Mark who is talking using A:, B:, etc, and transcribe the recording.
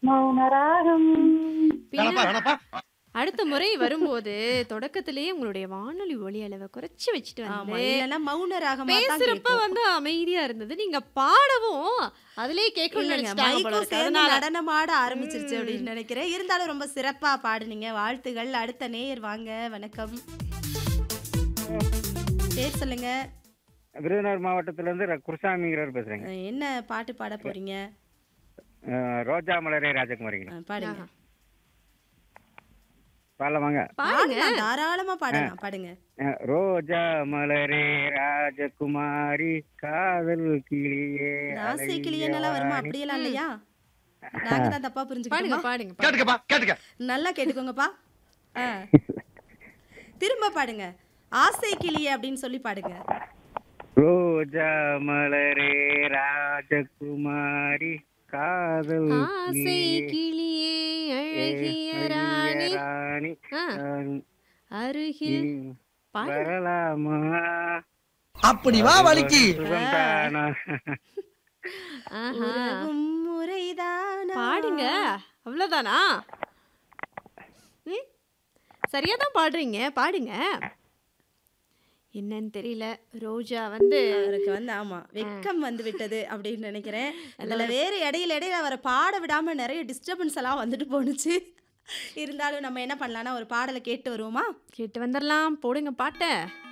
A: மௌனராகம்
B: வேணாப்பா வேணாப்பா
C: அடுத்த முறை வரும்போது தொடக்கத்திலேயே உங்களுடைய வானொலி ஒலி அளவை குறைச்சு வச்சுட்டு
D: ஆமா
C: வந்து
D: இல்லைன்னா மௌன ராகமா தான்
C: பேசுறப்ப
D: கேட்கும்.
C: வந்து அமைதியா இருந்தது நீங்க பாடவும் அதுலயே கேட்கணும்னு
D: இல்லைங்க,
C: நினைச்சிட்டாங்க போல
D: மைக்கும்
C: இருக்கு.
D: சேர்ந்து
C: அதனால
D: நடனமாட ஆரம்பிச்சிருச்சு அப்படின்னு நினைக்கிறேன் இருந்தாலும் ரொம்ப சிறப்பா பாடுனீங்க வாழ்த்துகள் அடுத்த நேயர் வாங்க வணக்கம் பேர் சொல்லுங்க
E: விருதுநகர் மாவட்டத்துல இருந்து ர- குருசாமிங்கிறவர் பேசுறேங்க
D: அஹ், என்ன பாட்டு பாட போறீங்க
E: அஹ், ரோஜா மலரே ராஜகுமாரிங்க
D: அஹ், பாடுங்க
C: ஆஹா.
E: பாடலாமாங்க
C: பாருங்க
D: பாடலாம், தாராளமா பாடலாம் பாடுங்க
E: அஹ், ரோஜா மலரே ராஜகுமாரி காதல் கிளியே
D: ஆசை கிளியனெல்லாம் வருமா அப்படியெல்லாம் இல்லையா நாங்க தான் தப்பா
C: பாடுங்க
D: புரிஞ்சுக்கிட்டோமா
C: பாடுங்க பாடுங்க.
B: கேட்டுக்கப்பா கேட்டுக்க
D: நல்லா கேட்டுக்கோங்கப்பா ஆ. திரும்ப பாடுங்க ஆசை கிளியே அப்படின்னு சொல்லி பாடுங்க
E: ரோஜா மலரே ராஜகுமாரி காதல்
C: ஆசை
E: கிளியே
C: கிளியே அழகிய ராணி
E: ராணி
C: ஆ,
E: ராணி,
C: அருகில்
E: நீ
C: பாடுங்க
E: வரலாமா
B: அப்படி வா வலிக்கு
E: சுகந்தானா
C: ஆஹா.
D: உறவும் முறைதானா
C: பாடுங்க அவ்வளவுதானா ம் சரியா தான் பாடுறீங்க பாடுங்க என்னன்னு தெரியல ரோஜா வந்து
D: அவருக்கு வந்து ஆமா வெக்கம் வந்து விட்டது அப்படின்னு நினைக்கிறேன் அதுல வேற இடையில இடையில அவரை பாட விடாம நிறைய டிஸ்டர்பன்ஸ் எல்லாம் வந்துட்டு போணுச்சு இருந்தாலும் நம்ம என்ன பண்ணலாம்னா ஒரு பாடலை கேட்டு வருவோமா
C: கேட்டு வந்துடலாம் போடுங்க பாட்டை